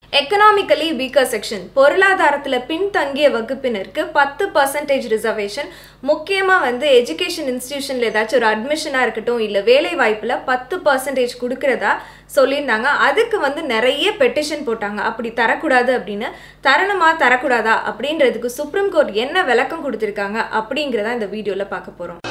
economically weaker section பொருளாதாரத்தில் பின்தங்கிய வகுப்பினருக்கு பத்து பர்சன்டேஜ் ரிசர்வேஷன் முக்கியமாக வந்து எஜுகேஷன் இன்ஸ்டிடியூஷனில் ஏதாச்சும் ஒரு அட்மிஷனாக இருக்கட்டும் இல்லை வேலை வாய்ப்பில் பத்து பர்சன்டேஜ் கொடுக்குறதா சொல்லியிருந்தாங்க அதுக்கு வந்து நிறைய பெட்டிஷன் போட்டாங்க அப்படி தரக்கூடாது அப்படின்னு தரணுமா தரக்கூடாதா அப்படின்றதுக்கு சுப்ரீம் கோர்ட் என்ன விளக்கம் கொடுத்துருக்காங்க அப்படிங்கிறத இந்த வீடியோவில் பார்க்க போகிறோம்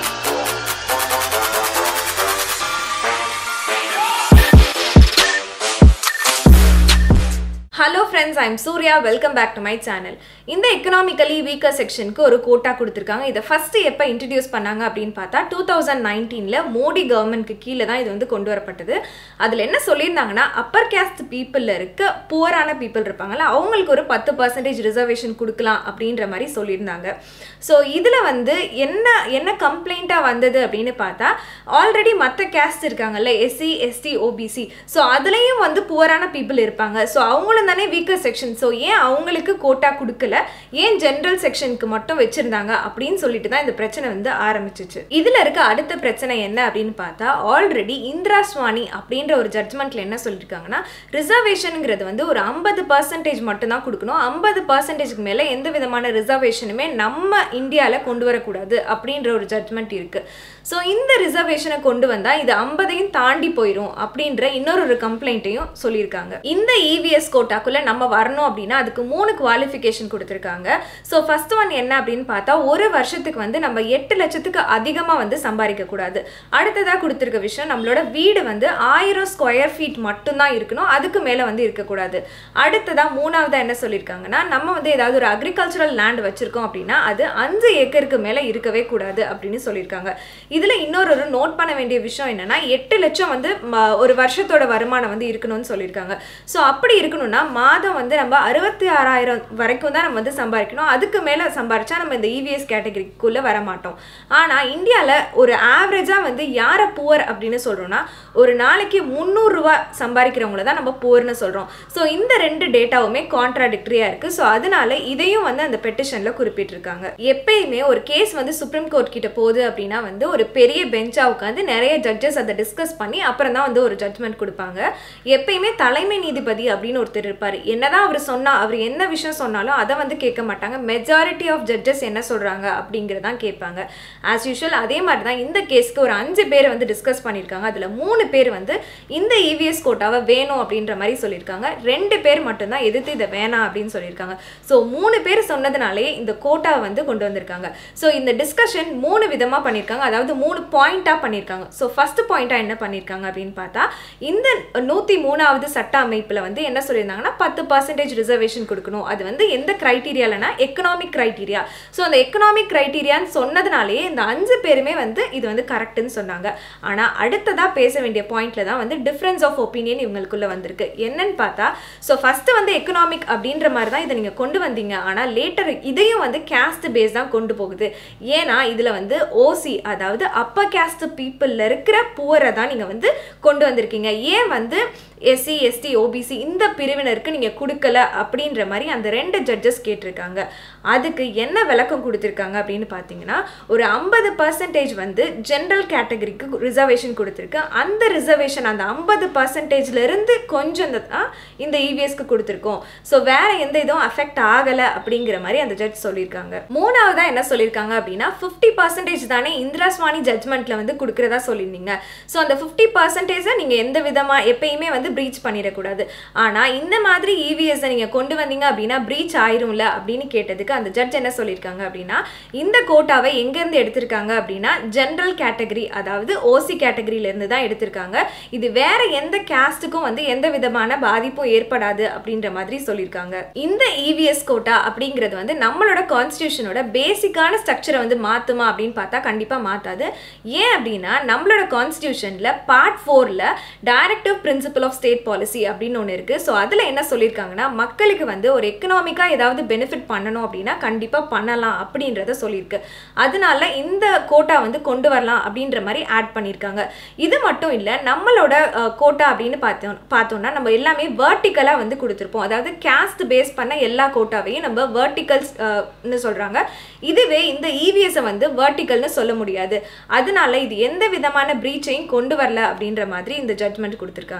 hello friends I'm Surya welcome back to my channel இந்த எக்கனாமிக்கலி வீக்கர் செக்ஷனுக்கு ஒரு கோட்டா கொடுத்துருக்காங்க இதை ஃபஸ்ட்டு எப்போ இன்ட்ரடியூஸ் பண்ணாங்க அப்படின்னு பார்த்தா டூ தௌசண்ட் நைன்டீனில் மோடி கவர்மெண்ட்க்கு கீழே தான் இது வந்து கொண்டு வரப்பட்டது அதில் என்ன சொல்லியிருந்தாங்கன்னா அப்பர் கேஸ்ட் பீப்புளில் இருக்க புவரான பீப்புள் இருப்பாங்கல்ல அவங்களுக்கு ஒரு பத்து பர்சன்டேஜ் ரிசர்வேஷன் கொடுக்கலாம் அப்படின்ற மாதிரி சொல்லியிருந்தாங்க ஸோ இதில் வந்து என்ன என்ன கம்ப்ளைண்ட்டாக வந்தது அப்படின்னு பார்த்தா ஆல்ரெடி மற்ற கேஸ்ட் இருக்காங்கல்ல எஸ்சி எஸ்டி ஓபிசி ஸோ அதுலேயும் வந்து புவரான பீப்புள் இருப்பாங்க ஸோ அவங்களும் தானே வீக்கர் செக்ஷன் ஸோ ஏன் அவங்களுக்கு கோட்டா கொடுக்கல ஏன் ஜென்ரல் செக்ஷனுக்கு மட்டும் வச்சிருந்தாங்க அப்படின்னு சொல்லிட்டு தான் இந்த பிரச்சனை வந்து ஆரம்பிச்சிச்சு இதில் இருக்க அடுத்த பிரச்சனை என்ன அப்படின்னு பார்த்தா ஆல்ரெடி இந்திரா சுவானி அப்படின்ற ஒரு ஜட்ஜ்மெண்ட்ல என்ன சொல்லியிருக்காங்கன்னா ரிசர்வேஷனுங்கிறது வந்து ஒரு ஐம்பது பர்சன்டேஜ் மட்டும் தான் கொடுக்கணும் ஐம்பது பர்சன்டேஜ்க்கு மேலே எந்த விதமான ரிசர்வேஷனுமே நம்ம இந்தியாவில் கொண்டு வரக்கூடாது அப்படின்ற ஒரு ஜட்ஜ்மெண்ட் இருக்கு ஸோ இந்த ரிசர்வேஷனை கொண்டு வந்தால் இது ஐம்பதையும் தாண்டி போயிடும் அப்படின்ற இன்னொரு ஒரு கம்ப்ளைண்ட்டையும் சொல்லியிருக்காங்க இந்த இவிஎஸ் கோட்டாக்குள்ள நம்ம வரணும் அப்படின்னா அதுக்கு மூணு குவாலிஃபிகேஷன் கொடுத்துருக்காங்க ஸோ ஃபர்ஸ்ட் ஒன் என்ன அப்படின்னு பார்த்தா ஒரு வருஷத்துக்கு வந்து நம்ம எட்டு லட்சத்துக்கு அதிகமாக வந்து சம்பாதிக்க கூடாது அடுத்ததாக கொடுத்துருக்க விஷயம் நம்மளோட வீடு வந்து ஆயிரம் ஸ்கொயர் ஃபீட் மட்டும்தான் இருக்கணும் அதுக்கு மேலே வந்து இருக்கக்கூடாது அடுத்ததாக மூணாவதாக என்ன சொல்லியிருக்காங்கன்னா நம்ம வந்து ஏதாவது ஒரு அக்ரிகல்ச்சரல் லேண்ட் வச்சுருக்கோம் அப்படின்னா அது அஞ்சு ஏக்கருக்கு மேலே இருக்கவே கூடாது அப்படின்னு சொல்லியிருக்காங்க இதில் இன்னொரு ஒரு நோட் பண்ண வேண்டிய விஷயம் என்னன்னா எட்டு லட்சம் வந்து ஒரு வருஷத்தோட வருமானம் வந்து இருக்கணும்னு சொல்லியிருக்காங்க ஸோ அப்படி இருக்கணும்னா மாதம் வந்து நம்ம அறுபத்தி ஆறாயிரம் வரைக்கும் தான் நம்ம வந்து சம்பாதிக்கணும் அதுக்கு மேலே சம்பாரிச்சா நம்ம இந்த இவிஎஸ் கேட்டகரிக்குள்ளே வர மாட்டோம் ஆனால் இந்தியாவில் ஒரு ஆவரேஜாக வந்து யாரை புவர் அப்படின்னு சொல்கிறோன்னா ஒரு நாளைக்கு முந்நூறுரூவா சம்பாதிக்கிறவங்கள தான் நம்ம புவர்னு சொல்கிறோம் ஸோ இந்த ரெண்டு டேட்டாவுமே கான்ட்ராடிக்டரியாக இருக்குது ஸோ அதனால இதையும் வந்து அந்த பெட்டிஷனில் குறிப்பிட்டிருக்காங்க எப்பயுமே ஒரு கேஸ் வந்து சுப்ரீம் கோர்ட் கிட்ட போகுது அப்படின்னா வந்து ஒரு பெரிய பெஞ்சாக உட்காந்து நிறைய ஜட்ஜஸ் அதை டிஸ்கஸ் பண்ணி அப்புறம் தான் வந்து ஒரு ஜட்மெண்ட் கொடுப்பாங்க எப்பயுமே தலைமை நீதிபதி அப்படின்னு ஒருத்தர் இருப்பார் என்னதான் அவர் சொன்னால் அவர் என்ன விஷயம் சொன்னாலும் அதை வந்து கேட்க மாட்டாங்க மெஜாரிட்டி ஆஃப் ஜட்ஜஸ் என்ன சொல்கிறாங்க அப்படிங்கிறதான் கேட்பாங்க ஆஸ் யூஷுவல் அதே மாதிரி தான் இந்த கேஸ்க்கு ஒரு அஞ்சு பேர் வந்து டிஸ்கஸ் பண்ணியிருக்காங்க அதில் மூணு பேர் வந்து இந்த இவிஎஸ் கோட்டாவை வேணும் அப்படின்ற மாதிரி சொல்லியிருக்காங்க ரெண்டு பேர் மட்டும்தான் எதிர்த்து இதை வேணாம் அப்படின்னு சொல்லியிருக்காங்க ஸோ மூணு பேர் சொன்னதுனாலே இந்த கோட்டாவை வந்து கொண்டு வந்திருக்காங்க ஸோ இந்த டிஸ்கஷன் மூணு விதமாக பண்ணியிருக்காங்க அதாவது மூணு பாயிண்ட்டாக பண்ணியிருக்காங்க ஸோ ஃபஸ்ட்டு பாயிண்ட்டாக என்ன பண்ணியிருக்காங்க அப்படின்னு பார்த்தா இந்த நூற்றி மூணாவது சட்ட அமைப்பில் வந்து என்ன சொல்லியிருந்தாங்கன்னா பத்து பர்சன்டேஜ் ரிசர்வேஷன் கொடுக்கணும் அது வந்து எந்த க்ரைட்டீரியாலனா எக்கனாமிக் க்ரைட்டீரியா ஸோ அந்த எக்கனாமிக் க்ரைட்டீரியான்னு சொன்னதுனாலேயே இந்த அஞ்சு பேருமே வந்து இது வந்து கரெக்டுன்னு சொன்னாங்க ஆனால் அடுத்ததாக பேச வேண்டிய பாயிண்ட்ல தான் வந்து டிஃப்ரென்ஸ் ஆஃப் ஒப்பீனியன் இவங்களுக்குள்ள வந்திருக்கு என்னன்னு பார்த்தா ஸோ ஃபஸ்ட்டு வந்து எக்கனாமிக் அப்படின்ற மாதிரி தான் இதை நீங்கள் கொண்டு வந்தீங்க ஆனால் லேட்டர் இதையும் வந்து கேஸ்ட் பேஸ் தான் கொண்டு போகுது ஏன்னா இதில் வந்து ஓசி அதாவது அப்பர் கேஸ்ட் பீப்புளில் இருக்கிற புவரை தான் நீங்கள் வந்து கொண்டு வந்திருக்கீங்க ஏன் வந்து எஸ்சி எஸ்டி ஓபிசி இந்த பிரிவினருக்கு நீங்கள் கொடுக்கல அப்படின்ற மாதிரி அந்த ரெண்டு ஜட்ஜஸ் கேட்டிருக்காங்க அதுக்கு என்ன விளக்கம் கொடுத்துருக்காங்க அப்படின்னு பார்த்தீங்கன்னா ஒரு ஐம்பது பர்சன்டேஜ் வந்து ஜென்ரல் கேட்டகரிக்கு ரிசர்வேஷன் கொடுத்துருக்கு அந்த ரிசர்வேஷன் அந்த ஐம்பது பர்சன்டேஜ்லேருந்து கொஞ்சம் தான் இந்த இவிஎஸ்க்கு கொடுத்துருக்கோம் ஸோ வேற எந்த இதுவும் அஃபெக்ட் ஆகலை அப்படிங்கிற மாதிரி அந்த ஜட்ஜ் சொல்லியிருக்காங்க மூணாவதாக என்ன சொல்லியிருக்காங்க அப்படின்னா ஃபிஃப்டி பர்சன்டேஜ் தானே இந்திரா சுவானி ஜட்மெண்ட்டில் வந்து கொடுக்குறதா சொல்லியிருந்தீங்க ஸோ அந்த ஃபிஃப்டி பர்சன்டேஜை நீங்கள் எந்த விதமாக எப்பயுமே வந்து ப்ரீச் பண்ணிடக்கூடாது ஆனால் இந்த மாதிரி இவிஎஸ்ஸை நீங்கள் கொண்டு வந்தீங்க அப்படின்னா ப்ரீச் ஆயிரும்ல அப்படின்னு கேட்டதுக்கு அந்த ஜட்ஜ் என்ன சொல்லியிருக்காங்க அப்படின்னா இந்த கோட்டாவை எங்கேருந்து எடுத்திருக்காங்க அப்படின்னா ஜென்ரல் கேட்டகரி அதாவது ஓசி கேட்டகரியிலேருந்து தான் எடுத்திருக்காங்க இது வேற எந்த கேஸ்ட்டுக்கும் வந்து எந்த விதமான பாதிப்பும் ஏற்படாது அப்படின்ற மாதிரி சொல்லியிருக்காங்க இந்த இவிஎஸ் கோட்டா அப்படிங்கிறது வந்து நம்மளோட கான்ஸ்டியூஷனோட பேசிக்கான ஸ்ட்ரக்சரை வந்து மாற்றுமா அப்படின்னு பார்த்தா கண்டிப்பாக மாற்றாது ஏன் அப்படின்னா நம்மளோட கான்ஸ்டியூஷனில் பார்ட் ஃபோரில் directive principle of state policy அப்படின்னு ஒன்று இருக்குது ஸோ அதில் என்ன சொல்லியிருக்காங்கன்னா மக்களுக்கு வந்து ஒரு எக்கனாமிக்காக ஏதாவது பெனிஃபிட் பண்ணணும் அப்படின்னா கண்டிப்பாக பண்ணலாம் அப்படின்றத சொல்லியிருக்கு அதனால இந்த கோட்டா வந்து கொண்டு வரலாம் அப்படின்ற மாதிரி ஆட் பண்ணியிருக்காங்க இது மட்டும் இல்லை நம்மளோட கோட்டா அப்படின்னு பார்த்தோம் பார்த்தோம்னா நம்ம எல்லாமே வேர்ட்டிக்கலாக வந்து கொடுத்துருப்போம் அதாவது கேஸ்ட் பேஸ் பண்ண எல்லா கோட்டாவையும் நம்ம வேர்ட்டிக்கல்ஸ்னு சொல்கிறாங்க இதுவே இந்த இவிஎஸை வந்து வேர்ட்டிக்கல்னு சொல்ல முடியாது அதனால இது எந்த விதமான பிரீச்சையும் கொண்டு வரல அப்படின்ற மாதிரி இந்த ஜட்மெண்ட் கொடுத்துருக்காங்க இது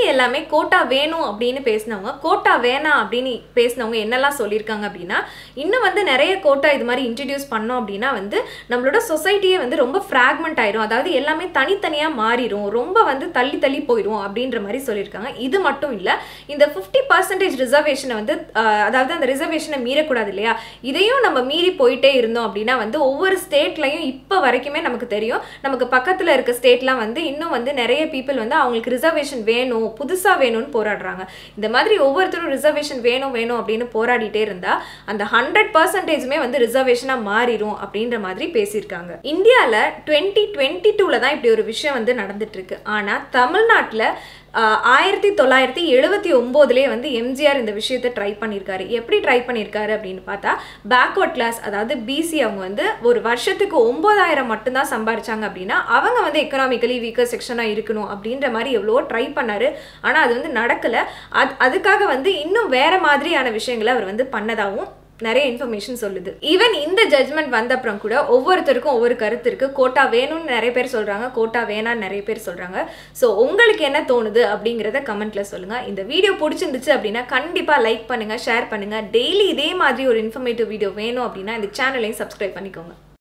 எல்லாமே கோட்டா வேணும் அப்படின்னு பேசினவங்க கோட்டா வேணாம் அப்படின்னு பேசினவங்க என்னெல்லாம் சொல்லியிருக்காங்க அப்படின்னா இன்னும் வந்து நிறைய கோட்டா இது மாதிரி இன்ட்ரடியூஸ் பண்ணோம் அப்படின்னா வந்து நம்மளோட சொசைட்டியே வந்து ரொம்ப ஃப்ராக்மெண்ட் ஆயிரும் அதாவது எல்லாமே தனித்தனியாக மாறிடும் ரொம்ப வந்து தள்ளி தள்ளி போயிடும் அப்படின்ற மாதிரி சொல்லியிருக்காங்க இது மட்டும் இல்லை இந்த ஃபிஃப்டி பர்சன்டேஜ் ரிசர்வேஷனை வந்து ஆஹ், அதாவது அந்த ரிசர்வேஷனை மீறக்கூடாது இல்லையா இதையும் நம்ம மீறி போயிட்டே இருந்தோம் அப்படின்னா வந்து ஒவ்வொரு ஸ்டேட்லையும் இப்போ வரைக்குமே நமக்கு தெரியும் நமக்கு பக்கத்தில் இருக்க ஸ்டேட்லாம் வந்து இன்னும் வந்து நிறைய பீப்புள் வந்து அவங்களுக்கு ரிசர்வேஷன் வேணும் புதுசாக வேணும்னு போராடுறாங்க இந்த மாதிரி ஒவ்வொருத்தரும் ரிசர்வேஷன் வேணும் வேணும் அப்படின்னு போராடிட்டே இருந்தா அந்த ஹண்ட்ரட் பர்சன்டேஜுமே வந்து ரிசர்வேஷனாக மாறிடும் அப்படின்ற மாதிரி பேசியிருக்காங்க இந்தியாவில் டுவெண்ட்டி டுவெண்ட்டி டூவில் தான் இப்படி ஒரு விஷயம் வந்து நடந்துட்டு இருக்கு ஆனால் தமிழ்நாட்டில் ஆயிரத்தி தொள்ளாயிரத்தி எழுபத்தி ஒம்போதுலேயே வந்து எம்ஜிஆர் இந்த விஷயத்தை ட்ரை பண்ணியிருக்காரு எப்படி ட்ரை பண்ணியிருக்காரு அப்படின்னு பார்த்தா பேக்வர்ட் கிளாஸ் அதாவது பிசி அவங்க வந்து ஒரு வருஷத்துக்கு ஒம்பதாயிரம் மட்டும்தான் சம்பாரிச்சாங்க அப்படின்னா அவங்க வந்து எக்கனாமிக்கலி வீக்கர் செக்ஷனாக இருக்கணும் அப்படின்ற மாதிரி எவ்வளவோ ட்ரை பண்ணாரு ஆனால் அது வந்து நடக்கலை அது அதுக்காக வந்து இன்னும் வேற மாதிரியான விஷயங்களை அவர் வந்து பண்ணதாகவும் நிறைய இன்ஃபர்மேஷன் சொல்லுது ஈவன் இந்த ஜட்மெண்ட் வந்த அப்புறம் கூட ஒவ்வொருத்தருக்கும் ஒவ்வொரு கருத்து இருக்கு கோட்டா வேணும்னு நிறைய பேர் சொல்றாங்க கோட்டா வேணாம்னு நிறைய பேர் சொல்றாங்க ஸோ உங்களுக்கு என்ன தோணுது அப்படிங்கிறத கமெண்ட்ல சொல்லுங்க இந்த வீடியோ பிடிச்சிருந்துச்சு அப்படின்னா கண்டிப்பா லைக் பண்ணுங்க ஷேர் பண்ணுங்க டெய்லி இதே மாதிரி ஒரு இன்ஃபர்மேட்டிவ் வீடியோ வேணும் அப்படின்னா இந்த சேனலையும் சப்ஸ்கிரைப் பண்ணிக்கோங்க